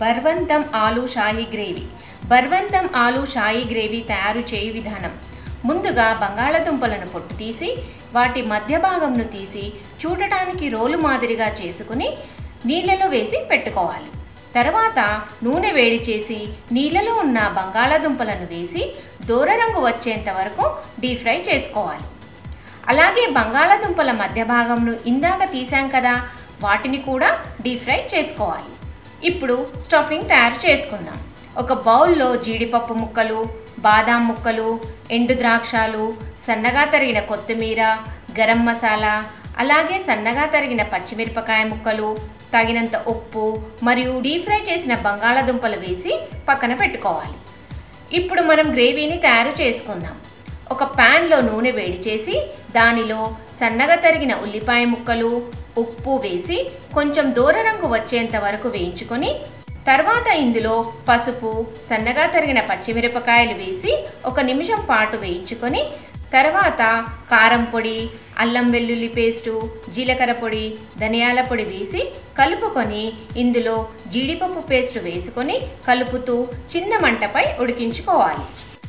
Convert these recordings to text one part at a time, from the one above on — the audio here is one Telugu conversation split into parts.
బర్వంతం ఆలు షాహీ గ్రేవీ బర్వంతం ఆలు షాహీ గ్రేవీ తయారు చేయు విధానం ముందుగా బంగాళదుంపలను పొట్టు తీసి వాటి మధ్య భాగంను తీసి చూడటానికి రోలు మాదిరిగా చేసుకుని నీళ్ళలో వేసి పెట్టుకోవాలి తర్వాత నూనె వేడి చేసి నీళ్ళలో ఉన్న బంగాళాదుంపలను వేసి దూర రంగు వచ్చేంత వరకు డీప్ ఫ్రై చేసుకోవాలి అలాగే బంగాళాదుంపల మధ్య భాగంను ఇందాక తీసాం కదా వాటిని కూడా డీప్ ఫ్రై చేసుకోవాలి ఇప్పుడు స్టఫింగ్ తయారు చేసుకుందాం ఒక బౌల్లో జీడిపప్పు ముక్కలు బాదాం ముక్కలు ఎండు ద్రాక్షాలు సన్నగా తరిగిన కొత్తిమీర గరం మసాలా అలాగే సన్నగా తరిగిన పచ్చిమిరపకాయ ముక్కలు తగినంత ఉప్పు మరియు డీప్ ఫ్రై చేసిన బంగాళాదుంపలు వేసి పక్కన పెట్టుకోవాలి ఇప్పుడు మనం గ్రేవీని తయారు చేసుకుందాం ఒక ప్యాన్లో నూనె వేడి చేసి దానిలో సన్నగా తరిగిన ఉల్లిపాయ ముక్కలు ఉప్పు వేసి కొంచెం దూర రంగు వచ్చేంత వరకు వేయించుకొని తర్వాత ఇందులో పసుపు సన్నగా తరిగిన పచ్చిమిరపకాయలు వేసి ఒక నిమిషం పాటు వేయించుకొని తర్వాత కారం పొడి అల్లం వెల్లుల్లి పేస్టు జీలకర్ర పొడి ధనియాల పొడి వేసి కలుపుకొని ఇందులో జీడిపప్పు పేస్ట్ వేసుకొని కలుపుతూ చిన్న మంటపై ఉడికించుకోవాలి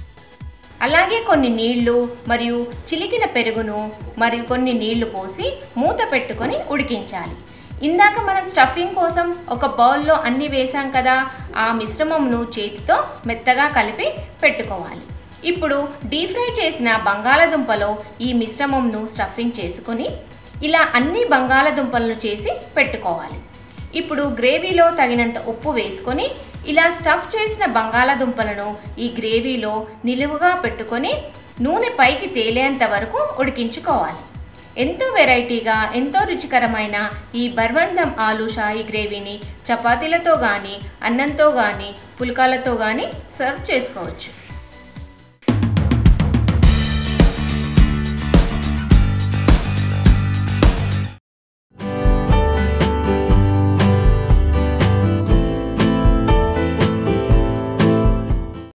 అలాగే కొన్ని నీళ్లు మరియు చిలికిన పెరుగును మరియు కొన్ని నీళ్లు పోసి మూత పెట్టుకొని ఉడికించాలి ఇందాక మనం స్టఫింగ్ కోసం ఒక బౌల్లో అన్ని వేసాం కదా ఆ మిశ్రమంను చేతితో మెత్తగా కలిపి పెట్టుకోవాలి ఇప్పుడు డీప్ ఫ్రై చేసిన బంగాళదుంపలో ఈ మిశ్రమంను స్టఫింగ్ చేసుకొని ఇలా అన్ని బంగాళదుంపలను చేసి పెట్టుకోవాలి ఇప్పుడు గ్రేవీలో తగినంత ఉప్పు వేసుకొని ఇలా స్టఫ్ చేసిన బంగాళదుంపలను ఈ గ్రేవీలో నిలువుగా పెట్టుకొని నూనె పైకి తేలేంత వరకు ఉడికించుకోవాలి ఎంతో వెరైటీగా ఎంతో రుచికరమైన ఈ బర్వందం ఆలు షాహీ గ్రేవీని చపాతీలతో కానీ అన్నంతో కానీ పుల్కాలతో కానీ సర్వ్ చేసుకోవచ్చు